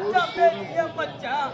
மச்சான் பெரிய மச்சான்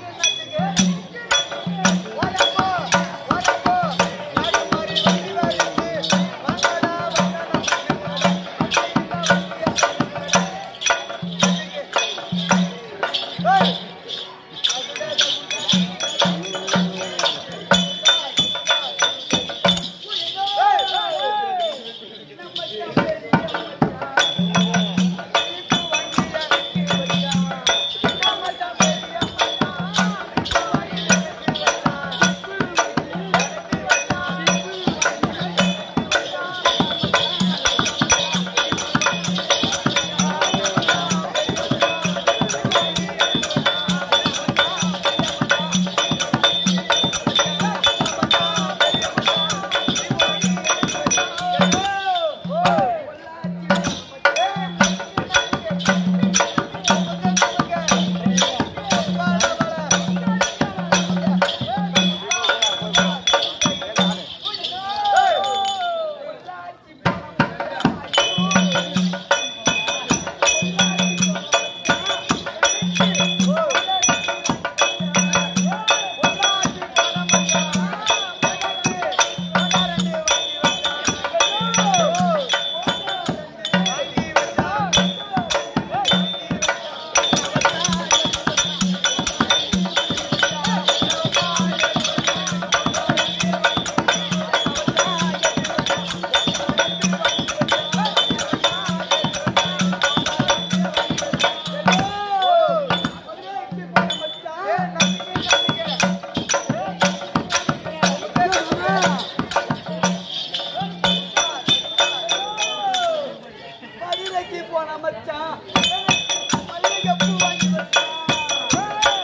மதுரைக்கு போன மச்சான் மல்லிகை பூ வாங்கி வச்சான்.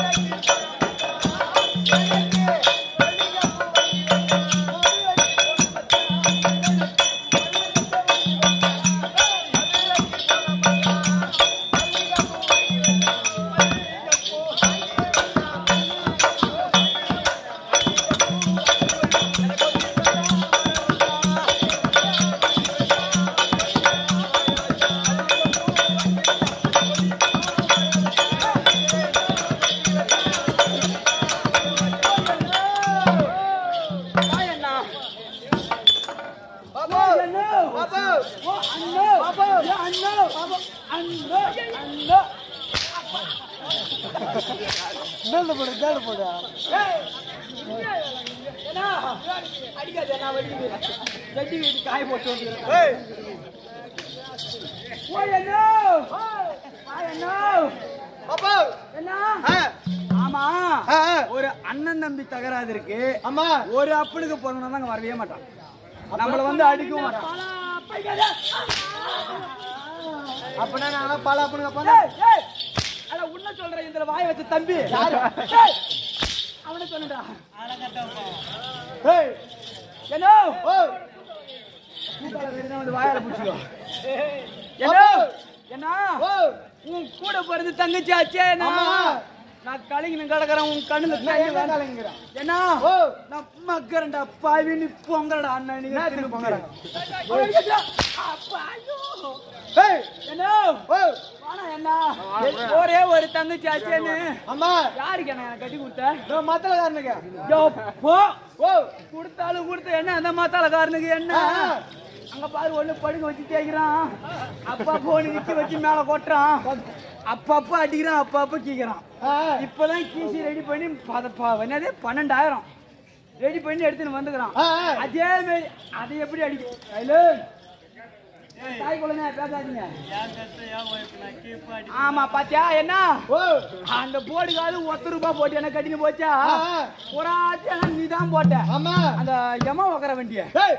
வாயண்ணா. பாபு அண்ணோ. பாபு ஓ, அண்ணோ. பாபு. ஏ, அண்ணோ. பாபு. அண்ணோ. அண்ணோ. மேல போடு மேல போடு ஏய், ஏன்னா, அடிக்காத, நான் வலிக்குது. ஜட்டி வீட்டு காய போட்டு வந்துடுறேன். ஏய் ஓ, அண்ணோ. வாய் அண்ணோ. பாபு என்ன? ஆ ஆமா ஆ, ஆ. ஒரு அண்ணன் தம்பி தகராது இருக்கு அம்மா ஒரு அப்பனுக்கு போனோம்னா அங்க வரவே மாட்டான் நம்மள வந்து அடிக்கவும் மாட்டான் அப்பனா நான் பாலா பண்ணுங்க பண்ண ஏய், ஏய், அட உன்ன சொல்றேன் இந்த வாய வச்ச தம்பி ஏய், அவனை சொல்லுடா ஏய் என்ன ஓ கூட்டாள வேணும்னா வந்து வாயால புடிச்சுக்கோ என்ன பாபு. என்ன ஓ உன் கூட பிறந்து தங்கச்சி ஆச்சே நான் ஆமா. நான் கலங்கின கிடக்குறேன் உன் கண்ணுல நான் தண்ணி எங்க வந்து- கலங்குறேன்? என்ன ஓ நான் மக்கரண்டா பாவி நீ பொங்கலடா அண்ணன் நீங்க என்னத்துக்கு திருப்பி. பொங்கறேன்? ஐயோ, அப்பா, ஐயோ. ஏய் என்ன ஓ வாடா, என்ன ஒரே ஒரு தங்கச்சி ஆச்சேன்னு அம்மா யாருக்கு என்ன எனக்கு கட்டி கொடுத்த நான் மத்தலகாரனுக்கு எப்போ ஓ கொடுத்தாலும் கொடுத்த என்ன அந்த மாத்தாளக்காரனுக்கு என்ன ஆ. அங்க பாரு ஒண்ணு படுக்க வச்சு கேக்குறான் அப்பா போன் நிக்க வச்சு மேல கொட்டுறான் அப்பப்ப அடிக்கிறான் அப்பப்ப கீக்கிறான் ஆ இப்பதான் கீசி ரெடி பண்ணி பத- ப- என்னது பன்னெண்டாயிரம் ரெடி பண்ணி எடுத்துன்னு வந்துக்கிறான் ஆ, ஆ. அதே மாதிரி அதை எப்படி அடிக்கும் கையில தாய் குழந்தை பேசாதீங்க ஆமா பாத்தியா என்ன ஓ அந்த போர்டு காலு ஒத்த ரூபாய் போட்டு என்ன கட்டின்னு போச்சா ஆ, ஆ. ஒரு ஆச்சு நீ தான் போட்ட ஆமா அந்த யம உக்கர வண்டிய ஏய்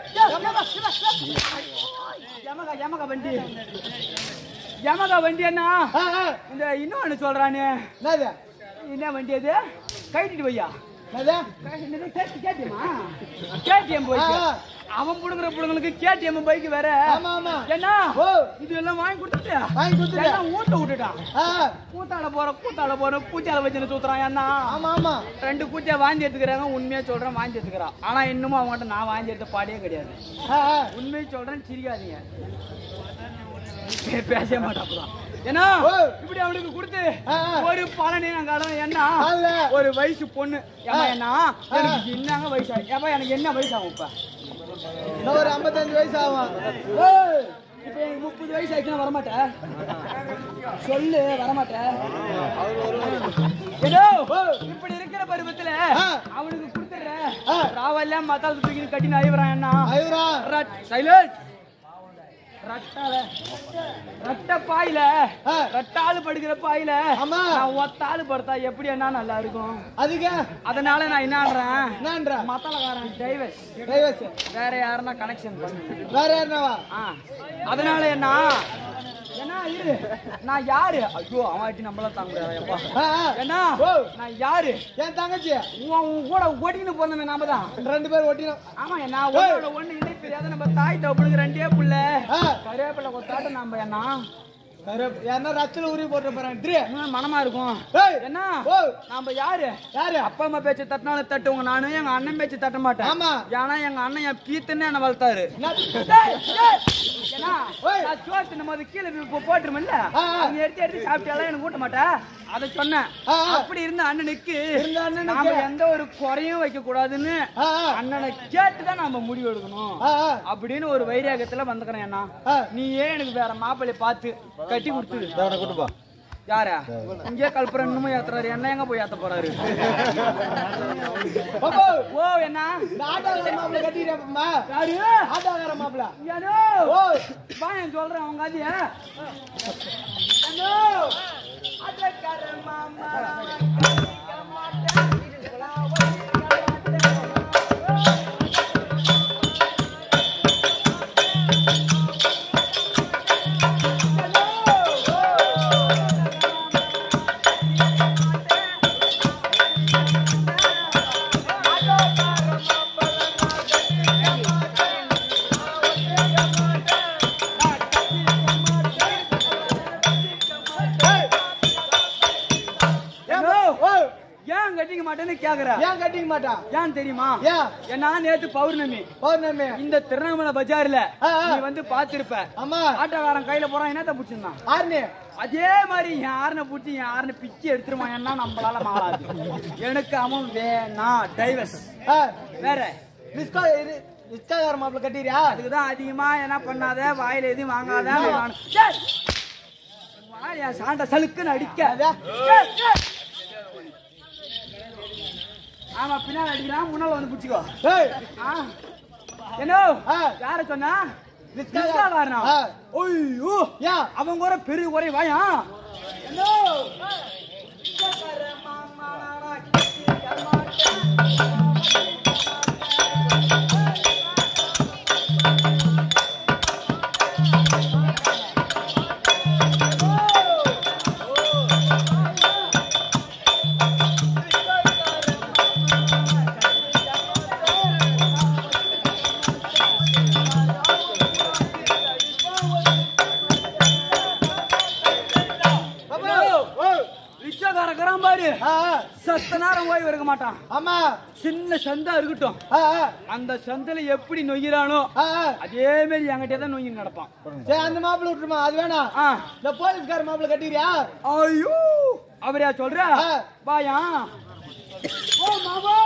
யமகா யமகா வண்டி யமகா வண்டி என்ன ஆ ஆ இந்த இன்னொன்னு சொல்றானே என்னது என்ன வண்டி அது கைட்டிட்டு வையா என்னது கேட்டியமா கேட்டிஎம் பைக் ஆ. அவன் புடுங்குற புடுங்களுக்கு கேட்டிஎம் பைக் வேற ஆமா ஆமா என்ன ஓ இது எல்லாம் வாங்கி கொடுத்துட்டியா வாங்கி கொடுத்துட்டேன். எல்லாம் ஊட்ட விட்டுட்டான் ஆ கூத்தாட போற கூத்தாட போற கூச்சால வச்சுன்னு தூத்துறான் என்ன ஆமா ஆமா ரெண்டு கூச்சா வாந்தி எடுத்துக்கிறாங்க உண்மையா சொல்றேன் வாந்தி எடுத்துக்கிறான் ஆனா இன்னமும் அவங்ககிட்ட நான் வாந்தி எடுத்த பாடியே கிடையாது ஆ ஆ உண்மையை சொல்றேன் சிரிக்காதீங்க பே- பேசவே மாட்டாப்புதான் ஏன்னா ஓ. இப்படி அவனுக்கு கொடுத்து ஆ, ஆ. ஒரு பலனை நான் கடவுள் என்ன அதுல. ஒரு வயசு பொண்ணு ஏமா என்ன எனக்கு என்னங்க வயசு ஆகும் ஏப்பா எனக்கு என்ன வயசு ஆகும் இப்ப இன்னும் ஒரு ஐம்பத்தஞ்சு வயசு ஆகும் ஏய், இப்ப எனக்கு முப்பது வயசு ஆச்சுன்னா வரமாட்டேன் சொல்லு வரமாட்டேன் ஏதோ இப்படி இருக்கிற பருவத்துல ஆ. அவனுக்கு கொடுத்துடுறேன் ஆ. ராவல்ல மத்தாள் தூக்கி கட்டி அழிவுறான் என்ன ஐவரா சைலண்ட் ரட்டால ரட்ட பாயில ஆ. ரட்டாளு படுக்கிற பாயில ஆமா. நான் ஒத்தாளு படுத்தா எப்படி என்ன நல்லா இருக்கும் அதுக்கு அதனால நான் என்னன்றேன் என்னன்ற மத்தாளக்காரன் டைவர்ஸ் டைவர்ஸ் வேற யாருன்னா கனெக்ஷன் பண்ணு வேற யாருனாவா ஆ, அதனால என்ன என்ன இரு நான் யாரு ஐயோ அவன் ஆட்டி நம்மள தாங்க முடியாதப்பா ஆ, ஆ. என்ன ஓ. நான் யாரு என் தங்கச்சி உன் உன் கூட ஓட்டின்னு போனமே நாம தான் ரெண்டு பேர் ஒட்டினோம் ஆமா என்ன ஒன்னோட ஒண்ணு இல்லை தெரியாத நம்ம தாய் தப்புனுக்கு ரெண்டே புள்ள ஆ. கருவேப்பிலை கொத்தாட்டம் நம்ம என்ன கருவேப்- யாருன்னா ரத்துல உருவி போட்டு போறான் ட்ரீ. இன்னும் மனமா இருக்கும் ஏய். என்ன ஓ. நாம யாரு யாரு அப்பா அம்மா பேச்சு தட்டினாலும் தட்டுவோங்க நானும் எங்க அண்ணன் பேச்சு தட்ட மாட்டேன் ஆமா. ஏன்னா எங்க அண்ணன் என் பீத்துன்னு என்ன வளர்த்தாரு என்ன? டேய், டேய். ஏன்னா, ஓய். நான் சோறு தின்னும் போது கீழே இப்போ போட்டுருமில்ல ஆ, ஆ. அவங்க எடுத்து எடுத்து சாப்பிட்டாலும் எனக்கு ஊட்ட மாட்டேன் அதை சொன்னேன் ஆ, ஆ. அப்படி இருந்த அண்ணனுக்கு இருந்த அண்ணனுக்கு. நாம எந்த ஒரு குறையும் வைக்க கூடாதுன்னு ஆ, ஆ. அண்ணனை கேட்டுதான் நாம முடிவு எடுக்கணும் ஆ, ஆ. அப்படின்னு ஒரு வைராகத்துல வந்துக்கிறேன் அண்ணா ஆ. நீயே எனக்கு வேற மாப்பிள்ளை பார்த்து கட்டி கொடுத்துரு அவனை கூட்டு போ யாரா இங்கே கல்புரம் இன்னமும் ஏத்துறாரு என்ன எங்க போய் ஏத்த போறாரு பாப்பா, ஓ என்ன இந்த ஆட்டோக்கார மாப்பிள்ளை கட்டிடுறேன்ப்பா. யாரு ஆட்டோக்கார மாப்பிள்ளை. யாரோ ஓ. வா என் சொல்றேன் அவங்க அது ஹலோ அதக்கார மாமா கட்டிக்க மாட்டேன், இதெல்லாம் ஒழிக்க மாட்டேன். ஏன் ஹலோ. ஓ, ஏன் கட்டிக்க மாட்டேன்னு கேக்குற ஏன் கட்டிக்க மாட்டான் ஏன் தெரியுமா ஏன் ஏன்னா நேத்து பௌர்ணமி பௌர்ணமி இந்த திருவண்ணாமலை பஜார்ல ஆ, ஆ. நீ வந்து பாத்திருப்ப ஆமா ஆட்டோக்காரன் கையில போறான் என்னத்த பிடிச்சிருந்தான் ஆர்னி அதே மாதிரி யாருன பிடிச்சி யாருன பிச்சு எடுத்துருவான் என்ன நம்மளால மாறாது எனக்கு அவன் வேணாம் டைவர்ஸ் ஆ, வேற ரிஸ்கா இரு- ரிஸ்காக்கார மாப்பிள்ளை கட்டிடுறியா அதுக்குதான் அதிகமா என்ன பண்ணாத வாயில எதுவும் வாங்காத வாங்கணும். டேய்! வாயா சாண்ட சலுக்குன்னு அடிக்க அதா. டேய், டேய்! ஆமா பின்னாடி அடிக்கிறான் முன்னால வந்து பிடிச்சிக்கோ ஏய், ஆ. என்ன ஆ. யார சொன்னா ரிஸ்கா- ரிஸ்காக்காரனா? ஆ. ஐயோ ஏன் அவங்க கூட பெரிய குறை வாயா என்ன ரிஸ்காக்கார மாமா நான் கிட்டிக்க மாட்டேன். பாப்பா, ஓ, ரிக்ஷாக்காரன் பாரு ஆ, ஆ, சத்த நேரம் ஓய்வு இருக்க மாட்டான் ஆமா சின்ன சந்தா இருக்கட்டும் ஆ, ஆ, அந்த சந்தில எப்படி நொய்கிறானோ ஆ, ஆ. அதே மாதிரி என்கிட்ட தான் நொய்யி நடப்பான் சரி அந்த மாப்பிள்ளை விட்டுருமா அது வேணாம் ஆ. இந்த போலீஸ்கார மாப்பிள்ளை கட்டிடுறியா ஐயோ அவரையா சொல்ற ஆ. வாயா ஓ மாமா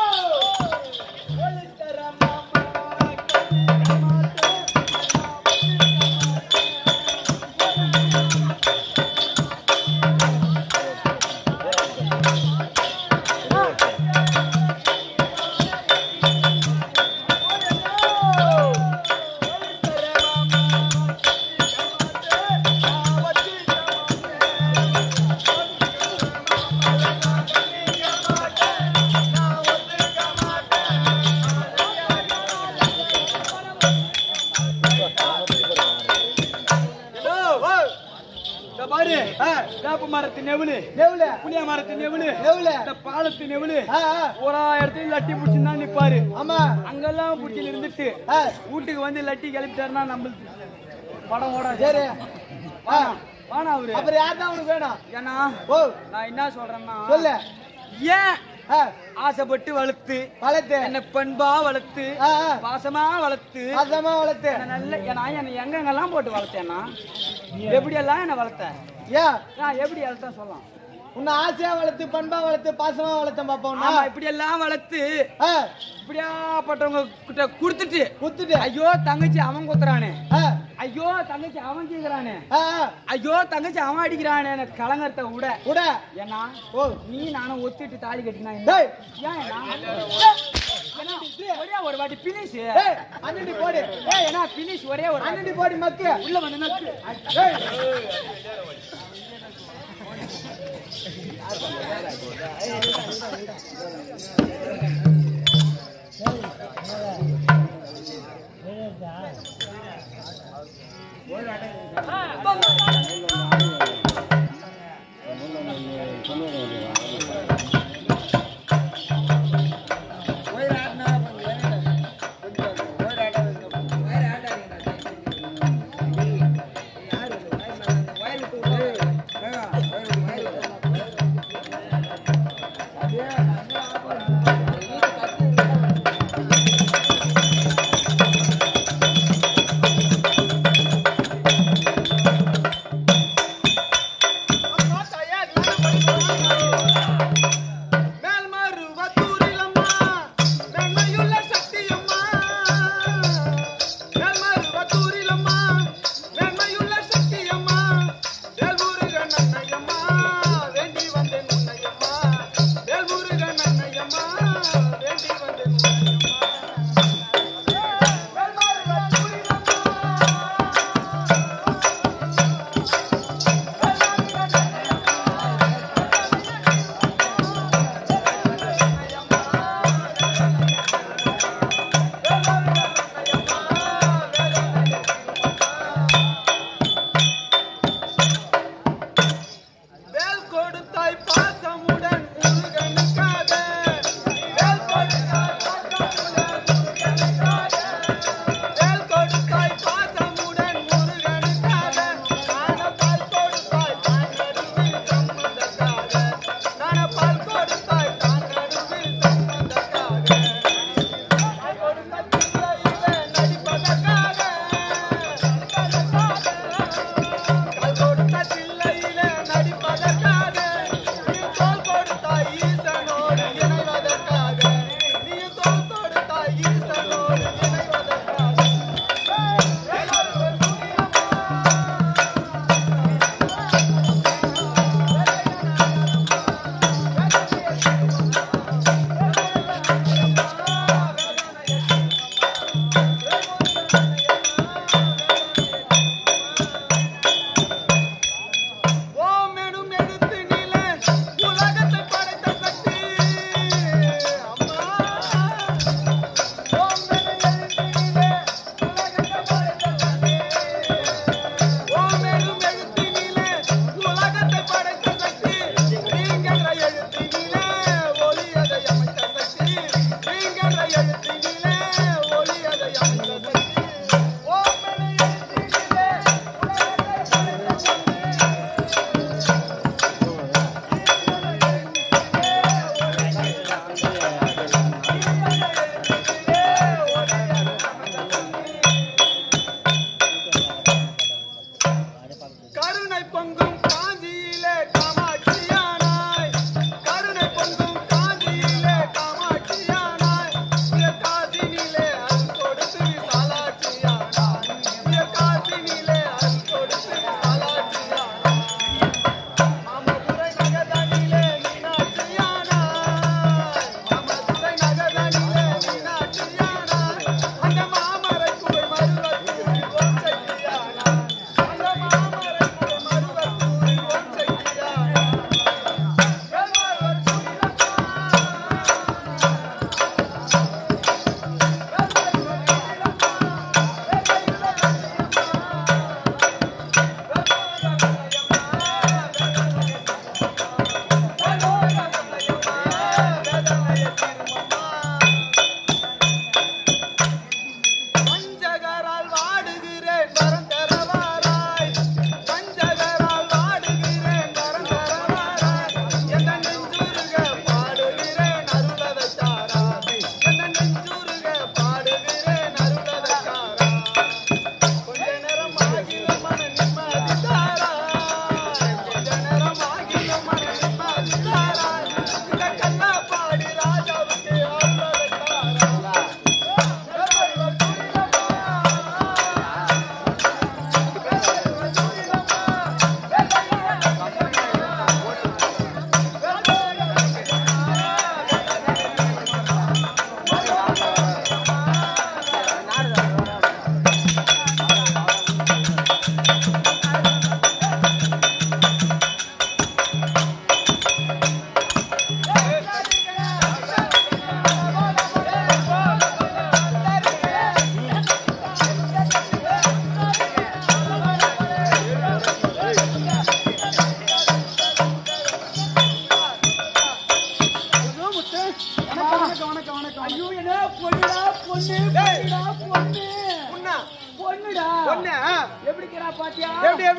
ஓ, ஓ, இந்த பாரு ஆ, வேப்ப மரத்து நெவுளு நெவுல புளிய மரத்து நெவுளு நெவுல இந்த பாலத்து நெவுளு ஆ, ஆ, ஒரு இடத்துல லட்டி பிடிச்சிருந்தா நிப்பாரு ஆமா அங்கெல்லாம் பிடிச்சி இருந்துட்டு ஆ, வீட்டுக்கு வந்து லட்டி கிளப்பிட்டாருன்னா நம்மளுக்கு படம் ஓடாது சரி ஆ, வானா அவரு அப்புறம் யார் தான் உனக்கு வேணும் ஏன்னா ஓ நான் என்ன சொல்றேன்னா சொல்லு ஏன் ஆ, ஆசைப்பட்டு வளர்த்து வளர்த்து என்ன பண்பா வளர்த்து ஆ, ஆ, பாசமா வளர்த்து பாசமா வளர்த்து என்ன நல்ல நான் என்ன எங்கெங்கெல்லாம் போட்டு வளர்த்தேன்னா எப்படியெல்லாம் என்ன வளர்த்த ஏன் நான் எப்படி அதான் சொல்லலாம் உன்னை ஆசையா வளர்த்து பண்பா வளர்த்து பாசமா வளர்த்தேன் பாப்பா உன்னை ஆமா இப்படி எல்லாம் வளர்த்து ஆ, இப்படியாப்பட்டவங்க கிட்ட கொடுத்துட்டு குத்துட்டு ஐயோ தங்கச்சி அவன் குத்துறானே ஆ, ஐயோ தங்கச்சி அவன் கேக்குறானே ஆ, ஆ, ஐயோ தங்கச்சி அவன் அடிக்கிறானே எனக்கு கலங்கத்தை விட உட ஏன்னா ஓ நீ நானும் ஒத்திட்டு தாலி கட்டினா என்ன? டேய். ஏன் ஏன்னா? ஏன்னா, ஒரே ஒரு வாட்டி பினிஷ் ஏய் அண்ணடி போடு ஏய் ஏன்னா பினிஷ் ஒரே ஒரு வாட்டி. அண்ணடி போடு மக்கு உள்ள வந்து நக்கு. ஏய்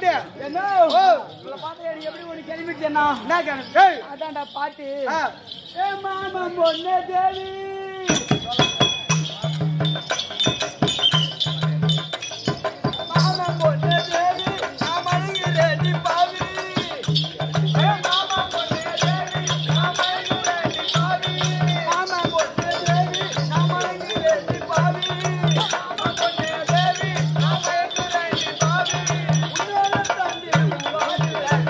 எப்படி என்ன ஓ. உங்களை பார்த்தா எனக்கு எப்படி ஒண்ணு கிளம்பிடுச்சேன்னா என்ன கணக்கு ஏய் அதான்டா பாட்டு ஆ. ஏ மாமா பொண்ணு தேவி மாமா பொண்ணு தேவி நான் மயங்குறேன் நீ பாவி ஏ மாமா பொண்ணு தேவி நான் மயங்குறேன் நீ பாவி மாமா பொண்ணு தேவி நான் மயங்குறேன் நீ பாவி மாமா பொண்ணு தேவி நான் மயங்குறேன் நீ பாவி உன்னோட தம்பி வாழ்கிறேன்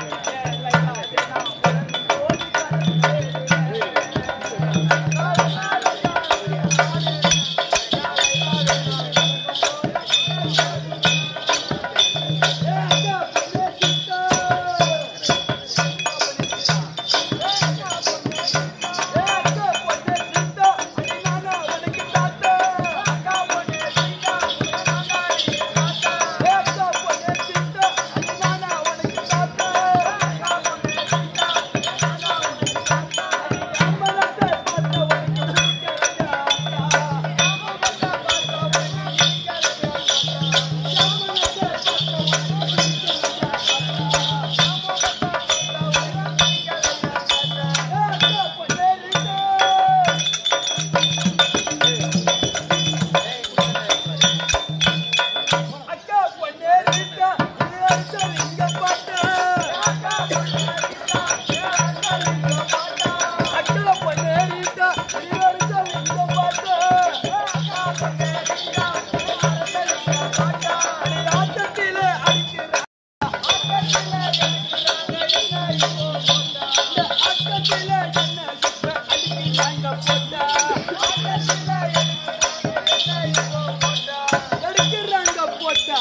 அக்கா பொண்ணே ரீட்டா நீ அடிச்சா இங்க பாட்டு அக்கா பொண்ணே ரீட்டா நீ அடிச்சா இங்க பாட்டு அக்கா பொண்ணே ரீட்டா நீ அடிச்சா இங்க பாட்டு அக்கா பொண்ணே ரீட்டா நீ அடிச்சா இங்க பாட்டு நீ ஆட்டத்திலே அடிக்கிற ஆட்டத்திலே அடிக்கிறாங்க என்ன இப்போ போட்டா இந்த ஆட்டத்திலே என்ன சுத்த அடிக்கிறாங்க போட்டா ஆட்டத்திலே அடிக்கிறாங்க என்ன இப்போ போட்டா அடிக்கிறாங்க போட்டா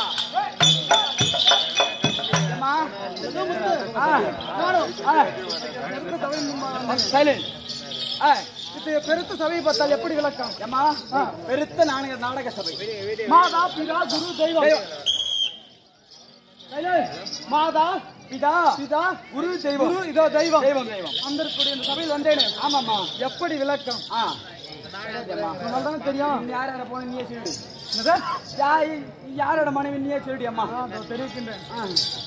அம்மா ஆ நானும் ஆ சைலண்ட் ஆ இது பெருத்த சபையை பார்த்தால் எப்படி விளக்கம் அம்மா பெருத்த நாடக நாடக சபை மாதா பிதா குரு தெய்வம் தெய்வம். சைலண்ட். மாதா பிதா பிதா குரு தெய்வம் குரு இதோ தெய்வம் தெய்வம் தெய்வம் வந்திருக்கக்கூடிய இந்த சபையில் வந்தேனே ஆமாம்மா எப்படி விளக்கம் ஆ உங்களால் தானே தெரியும் நீ யாரோட போன நீயே சொல்லிடு என்னது? யா யாரோட மனைவி நீயே சொல்லிடு அம்மா ஆ, இதோ தெரிவிக்கின்றேன் ஆ.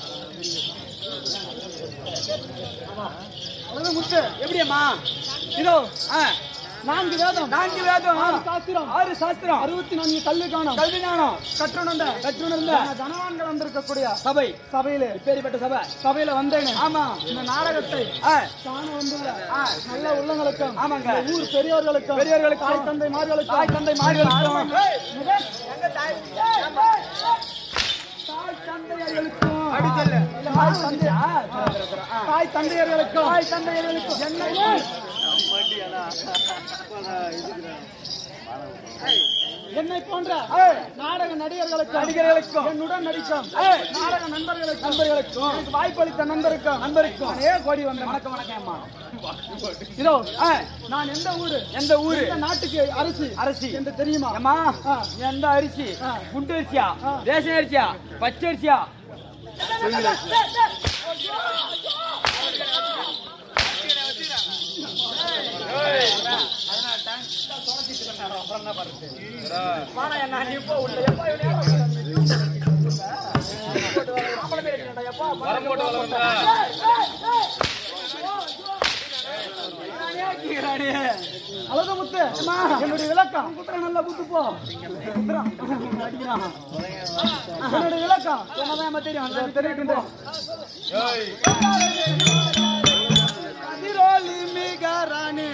அவ்வளவு முத்து எப்படி அம்மா இதோ ஆ நான்கு வேதம் நான்கு வேதம் ஆறு சாஸ்திரம் ஆறு சாஸ்திரம் அறுபத்தி நான்கு கல்வி காணும் கல்வி ஞானம் கற்றுணர்ந்த கற்றுணர்ந்த ஜனவான்கள் வந்திருக்கக்கூடிய சபை சபையிலே இப்பேற்பட்ட சபை சபையில வந்தேனே ஆமா இந்த நாடகத்தை ஆ காண வந்துள்ள ஆ. நல்ல உள்ளங்களுக்கும் ஆமாங்க. இந்த ஊர் பெரியவர்களுக்கும் பெரியவர்களுக்கும், தாய் தந்தை மார்களுக்கும் தாய் தந்தை மார்களுக்கும் எங்க தாய் தாய் தந்தையர்களுக்கும் அப்படி சொல்லு. இல்ல, தாய் தந்தை- தாய் தந்தையர்களுக்கும் தாய் தந்தையர்களுக்கும் என்னை என்னை போன்ற நாடக நடிகர்களுக்கும் நடிகர்களுக்கும், என்னுடன் நடிக்கும் ஏய், நாடக நண்பர்களுக்கும் நண்பர்களுக்கும், எனக்கு வாய்ப்பளித்த நண்பருக்கும் நண்பருக்கும் அநேக கோடி வந்தேன் வணக்கம் வணக்கம் அம்மா இதோ ஆ, நான் எந்த ஊரு எந்த ஊரு எந்த நாட்டுக்கு அரசு அரசி என்று தெரியுமா அம்மா ஆ. எந்த அரிசி ஆ. குண்டு அரிசியா ஆ. ரேஷன் அரிசியா பச்சை அரிசியா வாடா என்ன நீ போ உள்ள எப்பா இவனே அழகு முத்து என்னுடைய விளக்கம் நல்ல புத்து போ அடிக்கிறான். என்னுடைய விளக்கம் என்னதான் தெரியும் இதோ தெரிவிக்கின்றேன் கதிரோலி மிகராணி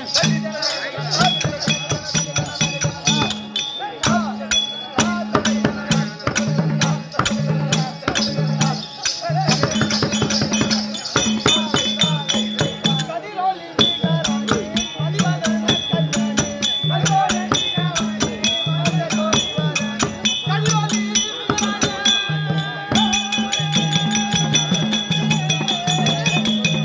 ஆ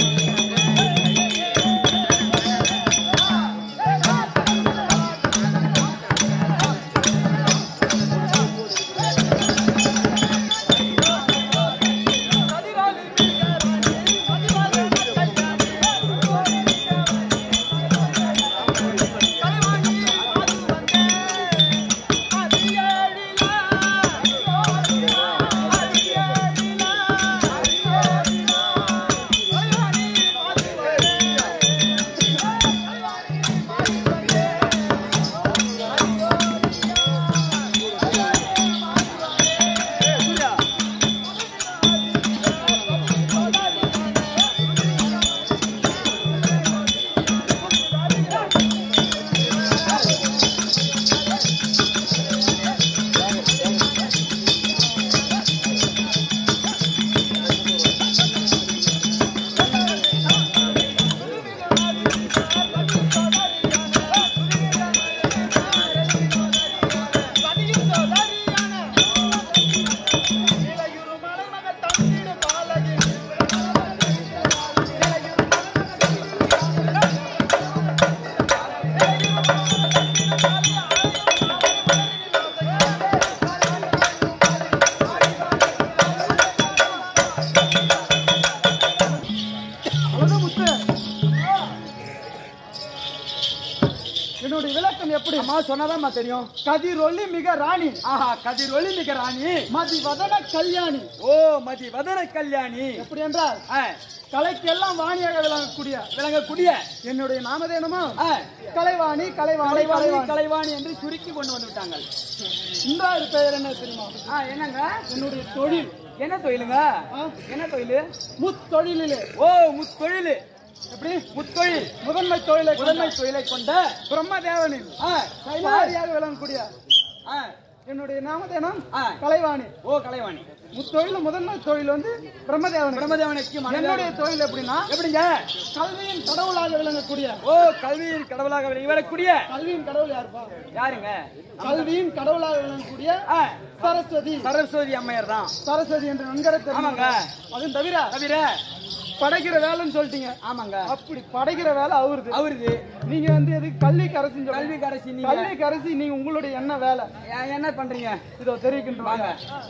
விளக்கம் எப்படி அம்மா சொன்னதாம்மா தெரியும் கதிரொளி மிக ராணி ஆஹா கதிரொளி மிக ராணி மதி வதன கல்யாணி ஓ மதி வதன கல்யாணி எப்படி என்றால் ஆ, கலைக்கெல்லாம் வாணியாக விளங்கக்கூடிய விளங்கக்கூடிய என்னுடைய நாமதேனமா ஆ, கலைவாணி கலைவாணி கலைவாணி கலைவாணி கலைவாணி என்று சுருக்கி கொண்டு வந்து விட்டாங்க இன்றாறு பெயர் என்ன தெரியுமா ஆ, என்னங்க என்னுடைய தொழில் என்ன தொழிலுங்க ஆ, என்ன தொழில் முத்தொழிலிலே ஓ முத்தொழில் எப்படி முத்தொழில் முதன்மை தொழிலை முதன்மை தொழிலை கொண்ட பிரம்மதேவனின் ஆ, கைமாரியாக விளங்கக்கூடிய ஆ, என்னுடைய நாமதேனம் ஆ. கலைவாணி ஓ கலைவாணி முத்தொழில் முதன்மை தொழில் வந்து பிரம்மதேவன் பிரம்மதேவனுக்கு என்னுடைய மனைவியாக- தொழில் எப்படின்னா எப்படிங்க கல்வியின் கடவுளாக விளங்கக்கூடிய ஓ கல்வியின் கடவுளாக விளங்கி வரக்கூடிய கல்வியின் கடவுள் யாருப்பா யாருங்க கல்வியின் கடவுளாக விளங்கக்கூடிய ஆ, சரஸ்வதி சரஸ்வதி அம்மையார் தான் சரஸ்வதி என்று நன்கர ஆமாங்க. அதுவும் தவிர தவிர படைக்கிற வேலைன்னு சொல்லிட்டீங்க ஆமாங்க அப்படி படைக்கிற வேலை அவருது அவருது நீங்க வந்து எதுக்கு கல்வி கரசி கல்வி கரைசி நீங்க கல்வி கரசி நீங்க உங்களுடைய என்ன வேலை ஏ- என்ன பண்றீங்க இதோ தெரிவிக்கின்றோம் வாங்க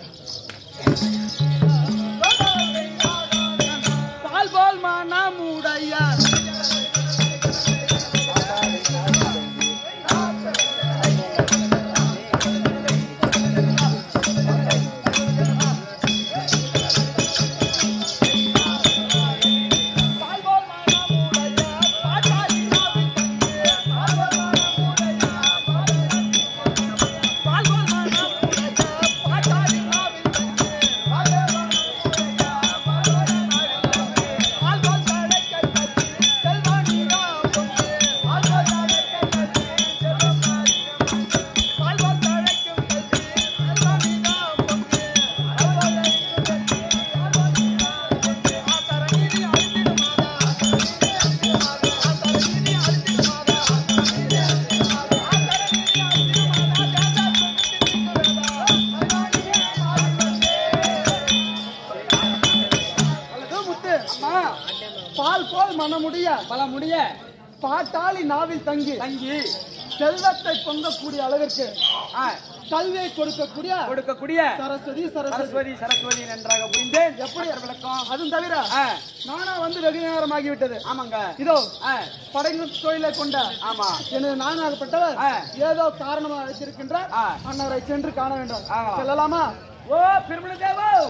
பால் பால் மனமுடைய அல்லது முத்து அம்மா பால் போல் மனமுடைய பல முடிய பாட்டாளி நாவில் தங்கி தங்கி செல்வத்தை பொங்கக்கூடிய அளவிற்கு ஆ, கல்வியை கொடுக்கக்கூடிய கொடுக்கக்கூடிய சரஸ்வதி சரஸ்வதி சரஸ்வதி சரஸ்வதி நன்றாக புரிந்தேன் எப்படி விளக்கம் அதுவும் தவிர ஆ, நானா வந்து வெகு நேரம் ஆகிவிட்டது ஆமாங்க இதோ ஆ, படைக்கும் தொழிலை கொண்ட ஆமா எனது நானாகப்பட்டவர் ஆ. ஏதோ காரணமாக அழைத்திருக்கின்றார் ஆ. அன்னரை சென்று காண வேண்டும் ஆமா. செல்லலாமா ஓ பெருமள தேவோ